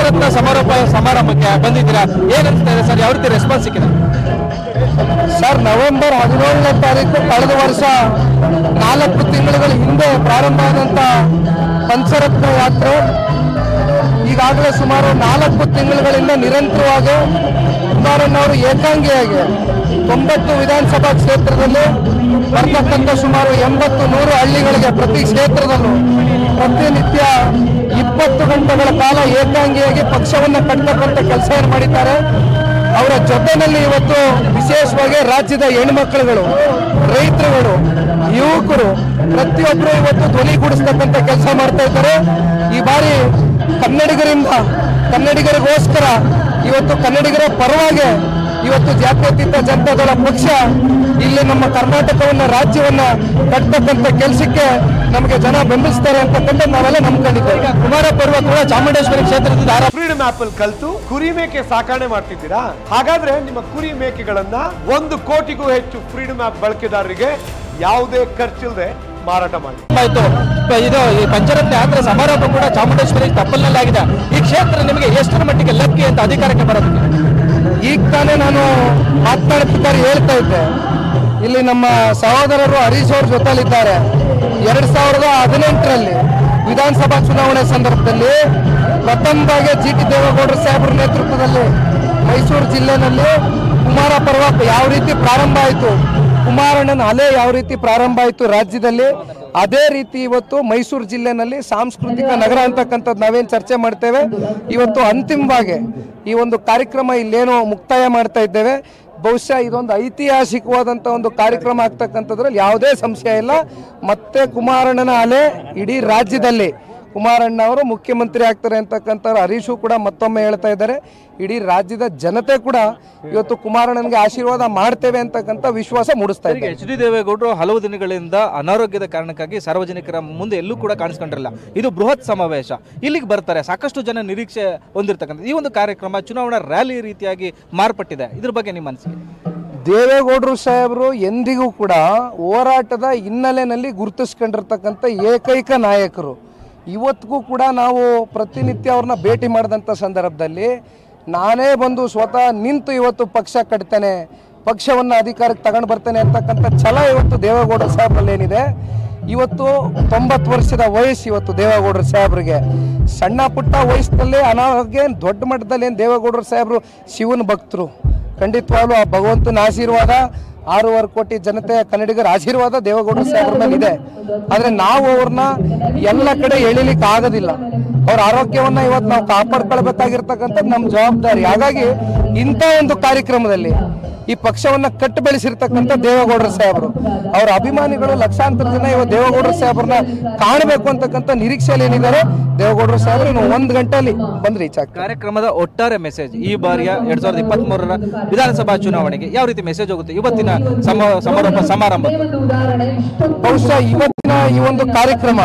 ಪಂಚರತ್ನ ಸಮಾರೋಪ ಸಮಾರಂಭಕ್ಕೆ ಬಂದಿದ್ದೀರಾ ಏನ್ ಅನ್ಸ್ತಾ ಇದೆ ಸರ್ ಯಾವ ರೀತಿ ರೆಸ್ಪಾನ್ಸ್ ಸಿಕ್ಕಿದೆ ಸರ್ ನವೆಂಬರ್ ಹದಿನೇಳನೇ ತಾರೀಕು ಕಳೆದ ವರ್ಷ ನಾಲ್ಕು ತಿಂಗಳುಗಳ ಹಿಂದೆ ಪ್ರಾರಂಭ ಆದಂತ ಪಂಚರತ್ನ ಯಾತ್ರೆ ಈಗಾಗಲೇ ಸುಮಾರು ನಾಲ್ಕು ತಿಂಗಳುಗಳಿಂದ ನಿರಂತರವಾಗಿ ಕುಮಾರಣ್ಣವರು ಏಕಾಂಗಿಯಾಗಿ ತೊಂಬತ್ತು ವಿಧಾನಸಭಾ ಕ್ಷೇತ್ರದಲ್ಲಿ ಬರ್ತಕ್ಕಂಥ ಸುಮಾರು ಎಂಬತ್ತು ನೂರು ಹಳ್ಳಿಗಳಿಗೆ ಪ್ರತಿ ಕ್ಷೇತ್ರದಲ್ಲೂ ಪ್ರತಿನಿತ್ಯ ಇಪ್ಪತ್ತು ಗಂಟೆಗಳ ಕಾಲ ಏಕಾಂಗಿಯಾಗಿ ಪಕ್ಷವನ್ನು ಕಟ್ಟತಕ್ಕಂಥ ಕೆಲಸವನ್ನು ಮಾಡಿದ್ದಾರೆ ಅವರ ಜೊತೆಯಲ್ಲಿ ಇವತ್ತು ವಿಶೇಷವಾಗಿ ರಾಜ್ಯದ ಹೆಣ್ಮಕ್ಳುಗಳು ರೈತರುಗಳು ಯುವಕರು ಪ್ರತಿಯೊಬ್ಬರು ಇವತ್ತು ಧ್ವನಿಗೂಡಿಸ್ತಕ್ಕಂಥ ಕೆಲಸ ಮಾಡ್ತಾ ಇದ್ದಾರೆ ಈ ಬಾರಿ ಕನ್ನಡಿಗರಿಂದ ಕನ್ನಡಿಗರಿಗೋಸ್ಕರ ಇವತ್ತು ಕನ್ನಡಿಗರ ಪರವಾಗಿ ಇವತ್ತು ಜಾತ್ಯತೀತ ಜನತಾದಳ ಪಕ್ಷ ಇಲ್ಲಿ ನಮ್ಮ ಕರ್ನಾಟಕವನ್ನ ರಾಜ್ಯವನ್ನ ಕಟ್ಟತಕ್ಕಂಥ ಕೆಲಸಕ್ಕೆ ನಮಗೆ ಜನ ಬೆಂಬಲಿಸ್ತಾರೆ ಅಂತಕ್ಕಂಥ ನಾವೆಲ್ಲ ನಂಬ್ಕೊಂಡಿದ್ದೇವೆ ಕುಮಾರ ಪರ್ವ ಕೂಡ ಚಾಮುಂಡೇಶ್ವರಿ ಕ್ಷೇತ್ರದಿಂದ ಆರ- ಫ್ರೀಡಮ್ ಆಪ್ ಅಲ್ಲಿ ಕಲ್ತು ಕುರಿ ಮೇಕೆ ಸಾಕಣೆ ಮಾಡ್ತಿದ್ದೀರಾ ಹಾಗಾದ್ರೆ ನಿಮ್ಮ ಕುರಿ ಮೇಕೆಗಳನ್ನ ಒಂದು ಕೋಟಿಗೂ ಹೆಚ್ಚು ಫ್ರೀಡಮ್ ಆಪ್ ಬಳಕೆದಾರರಿಗೆ ಯಾವುದೇ ಖರ್ಚಿಲ್ಲದೆ ಮಾರಾಟ ಮಾಡಿ ಆಯ್ತು ಪ- ಇದು ಈ ಪಂಚರತ್ನ ಯಾತ್ರೆ ಸಮಾರೋಪ ಕೂಡ ಚಾಮುಂಡೇಶ್ವರಿ ತಪ್ಪಲಿನಲ್ಲಿ ಆಗಿದೆ ಈ ಕ್ಷೇತ್ರ ನಿಮಗೆ ಎಷ್ಟರ ಮಟ್ಟಿಗೆ ಲಕ್ಕಿ ಅಂತ ಅಧಿಕಾರಕ್ಕೆ ಬರೋದಕ್ಕೆ ಈಗ ತಾನೇ ನಾನು ಮಾತನಾಡ್ತಿದ್ದಾರೆ ಹೇಳ್ತಾ ಇದ್ದೆ ಇಲ್ಲಿ ನಮ್ಮ ಸಹೋದರರು ಹರೀಶ್ ಅವ್ರ ಜೊತೆಲಿದ್ದಾರೆ ಎರಡ್ ಸಾವಿರದ ಹದಿನೆಂಟರಲ್ಲಿ ವಿಧಾನಸಭಾ ಚುನಾವಣೆ ಸಂದರ್ಭದಲ್ಲಿ ಪ್ರಥಮವಾಗಿ ಜಿ ಟಿ ದೇವೇಗೌಡರ ಸಾಹೇಬ್ರ ನೇತೃತ್ವದಲ್ಲಿ ಮೈಸೂರು ಜಿಲ್ಲೆನಲ್ಲಿ ಕುಮಾರ ಪರ್ವ ಯಾವ ರೀತಿ ಪ್ರಾರಂಭ ಆಯಿತು ಕುಮಾರಣ್ಣನ ಅಲೆ ಯಾವ ರೀತಿ ಪ್ರಾರಂಭ ಆಯಿತು ರಾಜ್ಯದಲ್ಲಿ ಅದೇ ರೀತಿ ಇವತ್ತು ಮೈಸೂರು ಜಿಲ್ಲೆನಲ್ಲಿ ಸಾಂಸ್ಕೃತಿಕ ನಗರ ಅಂತಕ್ಕಂಥದ್ದು ನಾವೇನು ಚರ್ಚೆ ಮಾಡ್ತೇವೆ ಇವತ್ತು ಅಂತಿಮವಾಗಿ ಈ ಒಂದು ಕಾರ್ಯಕ್ರಮ ಇಲ್ಲೇನೋ ಮುಕ್ತಾಯ ಮಾಡ್ತಾ ಇದ್ದೇವೆ ಬಹುಶಃ ಇದೊಂದು ಐತಿಹಾಸಿಕವಾದಂಥ ಒಂದು ಕಾರ್ಯಕ್ರಮ ಆಗ್ತಕ್ಕಂಥದ್ರಲ್ಲಿ ಯಾವುದೇ ಸಂಶಯ ಇಲ್ಲ ಮತ್ತೆ ಕುಮಾರಣ್ಣನ ಅಲೆ ಇಡೀ ರಾಜ್ಯದಲ್ಲಿ ಕುಮಾರಣ್ಣ ಅವರು ಮುಖ್ಯಮಂತ್ರಿ ಆಗ್ತಾರೆ ಅಂತಕ್ಕಂಥ ಹರೀಶು ಕೂಡ ಮತ್ತೊಮ್ಮೆ ಹೇಳ್ತಾ ಇದ್ದಾರೆ ಇಡೀ ರಾಜ್ಯದ ಜನತೆ ಕೂಡ ಇವತ್ತು ಕುಮಾರಣ್ಣನಿಗೆ ಆಶೀರ್ವಾದ ಮಾಡ್ತೇವೆ ಅಂತಕ್ಕಂಥ ವಿಶ್ವಾಸ ಮೂಡಿಸ್ತಾ ಇದ್ದಾರೆ ಎಚ್ ಡಿ ದೇವೇಗೌಡರು ಹಲವು ದಿನಗಳಿಂದ ಅನಾರೋಗ್ಯದ ಕಾರಣಕ್ಕಾಗಿ ಸಾರ್ವಜನಿಕರ ಮುಂದೆ ಎಲ್ಲೂ ಕೂಡ ಕಾಣಿಸ್ಕೊಂಡಿರಲ್ಲ ಇದು ಬೃಹತ್ ಸಮಾವೇಶ ಇಲ್ಲಿಗೆ ಬರ್ತಾರೆ ಸಾಕಷ್ಟು ಜನ ನಿರೀಕ್ಷೆ ಹೊಂದಿರತಕ್ಕಂಥ ಈ ಒಂದು ಕಾರ್ಯಕ್ರಮ ಚುನಾವಣಾ ರ್ಯಾಲಿ ರೀತಿಯಾಗಿ ಮಾರ್ಪಟ್ಟಿದೆ ಇದ್ರ ಬಗ್ಗೆ ನಿಮ್ಮ ಅನಿಸಿಕೆ ದೇವೇಗೌಡರು ಸಾಹೇಬರು ಎಂದಿಗೂ ಕೂಡ ಹೋರಾಟದ ಹಿನ್ನೆಲೆಯಲ್ಲಿ ಗುರುತಿಸ್ಕೊಂಡಿರ್ತಕ್ಕಂಥ ಏಕೈಕ ನಾಯಕರು ಇವತ್ತಿಗೂ ಕೂಡ ನಾವು ಪ್ರತಿನಿತ್ಯ ಅವ್ರನ್ನ ಭೇಟಿ ಮಾಡಿದಂಥ ಸಂದರ್ಭದಲ್ಲಿ ನಾನೇ ಬಂದು ಸ್ವತಃ ನಿಂತು ಇವತ್ತು ಪಕ್ಷ ಕಟ್ತೇನೆ ಪಕ್ಷವನ್ನು ಅಧಿಕಾರಕ್ಕೆ ತಗೊಂಡು ಬರ್ತೇನೆ ಅಂತಕ್ಕಂಥ ಛಲ ಇವತ್ತು ದೇವೇಗೌಡರ ಸಾಹೇಬ್ರಲ್ಲಿ ಏನಿದೆ ಇವತ್ತು ತೊಂಬತ್ತು ವರ್ಷದ ವಯಸ್ಸು ಇವತ್ತು ದೇವೇಗೌಡರ ಸಾಹೇಬ್ರಿಗೆ ಸಣ್ಣ ಪುಟ್ಟ ವಯಸ್ಸಿನಲ್ಲಿ ಅನಾರೋಗ್ಯ ಏನ್ ದೊಡ್ಡ ಮಟ್ಟದಲ್ಲಿ ಏನು ದೇವೇಗೌಡರ ಸಾಹೇಬರು ಶಿವನ ಭಕ್ತರು ಖಂಡಿತವಾಗ್ಲೂ ಆ ಭಗವಂತನ ಆಶೀರ್ವಾದ ಆರೂವರೆ ಕೋಟಿ ಜನತೆ ಕನ್ನಡಿಗರ ಆಶೀರ್ವಾದ ದೇವೇಗೌಡರ ಸಾಹೇಬ್ರ ಮೇಲೆ ಇದೆ ಆದ್ರೆ ನಾವು ಅವ್ರನ್ನ ಎಲ್ಲ ಕಡೆ ಎಳಿಲಿಕ್ಕೆ ಆಗೋದಿಲ್ಲ ಅವ್ರ ಆರೋಗ್ಯವನ್ನ ಇವತ್ತು ನಾವು ಕಾಪಾಡ್ಕೊಳ್ಬೇಕಾಗಿರ್ತಕ್ಕಂಥದ್ದು ನಮ್ಮ ಜವಾಬ್ದಾರಿ ಹಾಗಾಗಿ ಇಂಥ ಒಂದು ಕಾರ್ಯಕ್ರಮದಲ್ಲಿ ಈ ಪಕ್ಷವನ್ನ ಕಟ್ಟು ಬೆಳೆಸಿರ್ತಕ್ಕಂಥ ದೇವೇಗೌಡರ ಸಾಹೇಬರು ಅವರ ಅಭಿಮಾನಿಗಳು ಲಕ್ಷಾಂತರ ಜನ ಇವತ್ತು ದೇವೇಗೌಡರ ಸಾಹೇಬ್ರನ್ನ ಕಾಣಬೇಕು ಅಂತಕ್ಕಂಥ ನಿರೀಕ್ಷೆಯಲ್ಲಿ ಏನಿದ್ದಾರೆ ದೇವೇಗೌಡರ ಸಾಹೇಬರು ಇನ್ನು ಒಂದು ಗಂಟೆಯಲ್ಲಿ ಬಂದು ರೀಚ್ ಆಗ್ತಾರೆ ಕಾರ್ಯಕ್ರಮದ ಒಟ್ಟಾರೆ ಮೆಸೇಜ್ ಈ ಬಾರಿಯ ಎರಡ್ ಸಾವಿರದ ಇಪ್ಪತ್ತ್ ಮೂರರ ವಿಧಾನಸಭಾ ಚುನಾವಣೆಗೆ ಯಾವ ರೀತಿ ಮೆಸೇಜ್ ಹೋಗುತ್ತೆ ಇವತ್ತಿನ ಸಮ ಸಮಾರೋಪ ಸಮಾರಂಭ ಬಹುಶಃ ಇವತ್ತಿನ ಈ ಒಂದು ಕಾರ್ಯಕ್ರಮ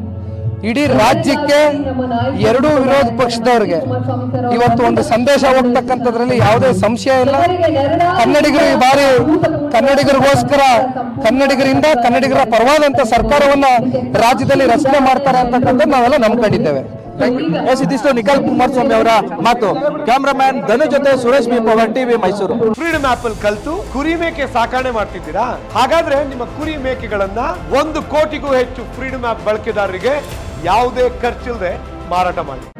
ಇಡೀ ರಾಜ್ಯಕ್ಕೆ ಎರಡೂ ವಿರೋಧ ಪಕ್ಷದವರಿಗೆ ಇವತ್ತು ಒಂದು ಸಂದೇಶ ಹೋಗ್ತಕ್ಕಂಥದ್ರಲ್ಲಿ ಯಾವುದೇ ಸಂಶಯ ಇಲ್ಲ ಕನ್ನಡಿಗರು ಈ ಬಾರಿ ಕನ್ನಡಿಗರಿಗೋಸ್ಕರ ಕನ್ನಡಿಗರಿಂದ ಕನ್ನಡಿಗರ ಪರವಾದಂತ ಸರ್ಕಾರವನ್ನ ರಾಜ್ಯದಲ್ಲಿ ರಚನೆ ಮಾಡ್ತಾರೆ ಅಂತಕ್ಕಂಥದ್ದು ನಾವೆಲ್ಲ ನಂಬ್ಕೊಂಡಿದ್ದೇವೆ ಎಸ್ ಇದಿಷ್ಟು ನಿಖಿಲ್ ಕುಮಾರಸ್ವಾಮಿ ಅವರ ಮಾತು ಕ್ಯಾಮ್ರಾಮ್ಯಾನ್ ಧನು ಜೊತೆ Suresh B power TV Mysuru freedom ಆಪ್ ಅಲ್ಲಿ ಕಲ್ತು ಕುರಿ ಮೇಕೆ ಸಾಕಣೆ ಮಾಡ್ತಿದ್ದೀರಾ ಹಾಗಾದ್ರೆ ನಿಮ್ಮ ಕುರಿ ಮೇಕೆಗಳನ್ನ ಒಂದು ಕೋಟಿಗೂ ಹೆಚ್ಚು ಫ್ರೀಡಮ್ ಆಪ್ ಬಳಕೆದಾರರಿಗೆ ಯಾವುದೇ ಖರ್ಚಿಲ್ಲದೆ ಮಾರಾಟ ಮಾಡಿ